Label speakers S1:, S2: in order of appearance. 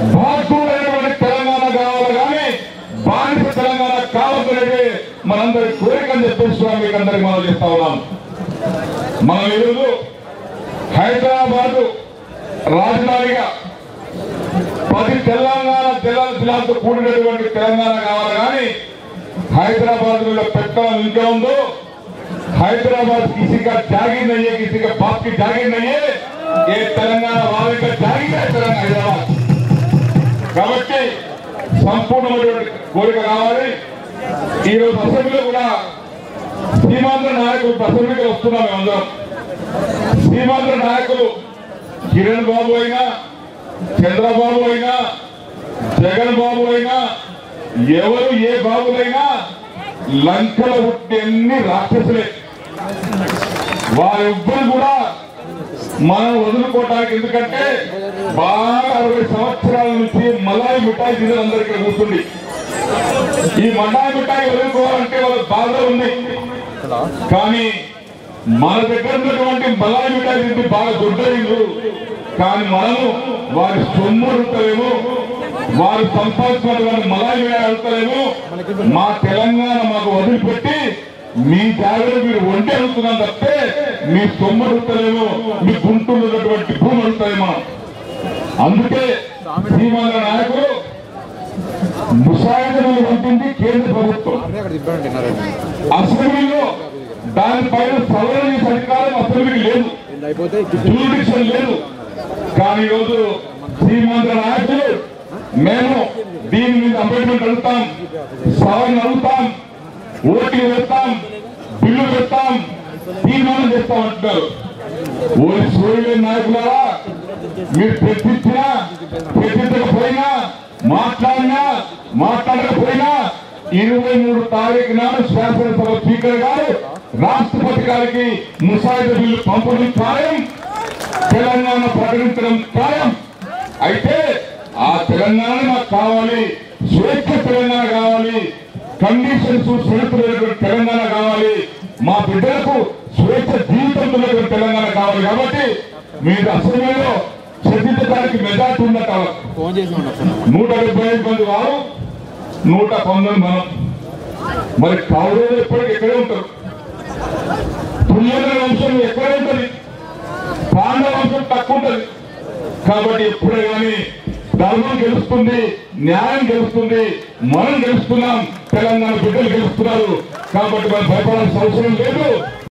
S1: బాధ్యులైనటువంటి తెలంగాణ కావాలి కానీ బానిస తెలంగాణ కావాలనేది మనందరి కోరిక అని చెప్పేసి కూడా మీకు అందరికి మనం చేస్తా ఉన్నాం మనం ఈరోజు హైదరాబాద్ రాజధానిగా పది తెలంగాణ జిల్లాల జిల్లాలతో కూడినటువంటి తెలంగాణ కావాలి కానీ हैदराबाद में जो पेट्रोल इनका ఉందో हैदराबाद किसी का जागीर नहीं है किसी का बाप की जागीर नहीं है ये तेलंगाना वाले का जागीर है तेलंगाना हैदराबाद కాబట్టి సంపూర్ణమైనటువంటి కోరిక కావాలి ఈ రోజు అసెంబ్లీలో కూడా సీమాంధ్ర నాయకులు అసెంబ్లీకి వస్తున్నాం మేమందరం సీమాంధ్ర నాయకులు కిరణ్ బాబు అయినా చంద్రబాబు అయినా జగన్ బాబు అయినా ఎవరు ఏ బాబులైనా లంకల పుట్టి అన్ని రాక్షసులే వారెవ్వరు కూడా మనం వదులుకోవటానికి ఎందుకంటే బాగా అరవై సంవత్సరాల నుంచి మలాయి మిఠాయి తినని అందరు ఇక్కడ కూర్చుంది ఈ మలాయి మిఠాయి వదులుకోవాలంటే వాళ్ళకి బాధ ఉంది కానీ మన దగ్గర ఉన్నటువంటి మలాయి మిఠాయి తింటే బాగా దొడ్డరిండు కానీ మనము వారి సొమ్ము అడుగుతారేమో వారు సంపాదించినటువంటి మలాయి మిఠాయి అడుగుతారేమో మా తెలంగాణ మాకు వదిలిపెట్టి మీ జాగ్రత్త మీరు ఒంటి అడుగుతున్నాం తప్పితే మీ సొమ్ము అడుగుతారేమో మీ గుంటూరు ఉన్నటువంటి భూమి అడుగుతారేమో అందుకే సీమాల నాయకులు ముసాయిదను పంపింది కేంద్ర ప్రభుత్వం
S2: అక్కడ తిప్పాడండి నారాయణ
S1: అసెంబ్లీలో దానిపైన సవరణ చేసే అధికారం అసెంబ్లీకి లేదు
S2: ఇది అయిపోతే
S1: జ్యూరిడిక్షన్ లేదు కానీ ఈరోజు శ్రీమంత్ర నాయకులు మేము దీని మీద అమెండ్మెంట్ అడుగుతాం సవరణ అడుగుతాం ఓట్లు వేస్తాం బిల్లు పెడతాం తీర్మానం చేస్తాం అంటున్నారు ఓరి సూర్యుల నాయకులారా మీరు తెప్పించినా తెప్పించకపోయినా మాట్లాడినా మాట్లాడకపోయినా ఇరవై మూడు తారీఖు నాడు శాసనసభ స్పీకర్ గారు రాష్ట్రపతి గారికి ముసాయిదా బిల్లు పంపడం ఖాయం తెలంగాణ ప్రకటించడం ఖాయం అయితే ఆ తెలంగాణ మాకు కావాలి స్వేచ్ఛ తెలంగాణ కావాలి కండిషన్స్ షరతులైనటువంటి తెలంగాణ కావాలి మా బిడ్డలకు స్వేచ్ఛ జీవితం ఉన్నటువంటి తెలంగాణ కావాలి కాబట్టి మీరు అసెంబ్లీలో చర్చించడానికి మెజార్టీ ఉన్నట్టు
S2: ఫోన్ చేసి ఉండి ఒకసారి
S1: నూట డెబ్బై ఐదు మంది వారు నూట పంతొమ్మిది మనం మరి కౌరవులు ఎప్పటికీ ఎక్కడే ఉంటారు పుణ్యమైన వంశం ఎక్కడే ఉంటుంది పాండవ వంశం తక్కువ ఉంటుంది కాబట్టి ఎప్పుడే కానీ ధర్మం గెలుస్తుంది న్యాయం గెలుస్తుంది మనం గెలుస్తున్నాం తెలంగాణ బిడ్డలు గెలుస్తున్నారు కాబట్టి మనం భయపడాల్సిన అవసరం లేదు